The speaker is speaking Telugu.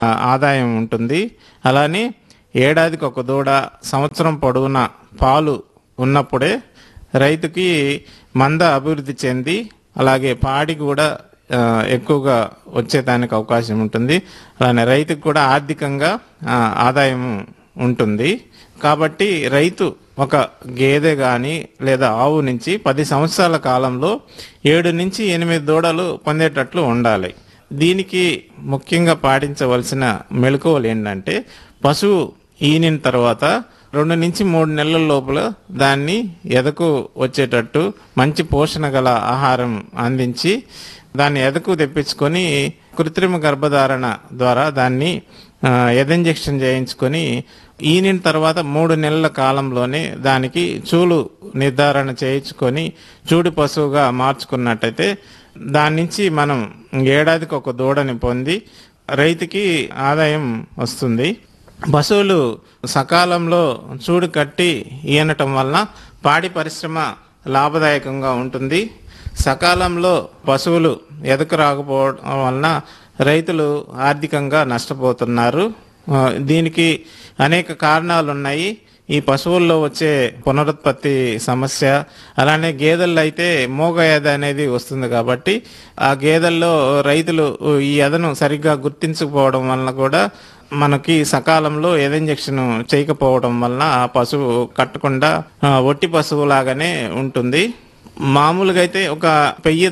ఆ, ఆదాయం ఉంటుంది అలానే ఏడాదికి ఒక దూడ సంవత్సరం పొడవునా పాలు ఉన్నప్పుడే రైతుకి మంద అభివృద్ధి చెంది అలాగే పాడి కూడా ఆ, ఎక్కువగా వచ్చేదానికి అవకాశం ఉంటుంది అలానే రైతుకు కూడా ఆర్థికంగా ఆ, ఆదాయం ఉంటుంది కాబట్టి రైతు ఒక గేదె కానీ లేదా ఆవు నుంచి పది సంవత్సరాల కాలంలో ఏడు నుంచి ఎనిమిది దూడలు పొందేటట్లు ఉండాలి దీనికి ముఖ్యంగా పాటించవలసిన మెలకువలు ఏంటంటే పశువు ఈనిన తర్వాత రెండు నుంచి మూడు నెలల లోపల దాన్ని ఎదకు వచ్చేటట్టు మంచి పోషణ గల ఆహారం అందించి దాన్ని ఎదకు తెప్పించుకొని కృత్రిమ గర్భధారణ ద్వారా దాన్ని ఆ, ఎదఇంజెక్షన్ చేయించుకొని ఈనిన తర్వాత మూడు నెలల కాలంలోనే దానికి చూలు నిర్ధారణ చేయించుకొని చూడు పశువుగా మార్చుకున్నట్టయితే దాని నుంచి మనం ఏడాదికి ఒక దూడని పొంది రైతుకి ఆదాయం వస్తుంది పశువులు సకాలంలో చూడు కట్టి ఈనటం వలన పాడి పరిశ్రమ లాభదాయకంగా ఉంటుంది సకాలంలో పశువులు ఎదకు రాకపోవడం వలన రైతులు ఆర్థికంగా నష్టపోతున్నారు ఆ, దీనికి అనేక కారణాలు ఉన్నాయి ఈ పశువుల్లో వచ్చే పునరుత్పత్తి సమస్య అలానే గేదెల్లో అయితే మోగ ఎద అనేది వస్తుంది కాబట్టి ఆ గేదెల్లో రైతులు ఈ ఎదను సరిగ్గా గుర్తించకపోవడం వలన కూడా మనకి సకాలంలో ఎద ఇంజెక్షన్ చేయకపోవడం వలన ఆ పశువు కట్టకుండా ఆ, ఒట్టి పశువు లాగానే ఉంటుంది మామూలుగా అయితే ఒక పెయ్యి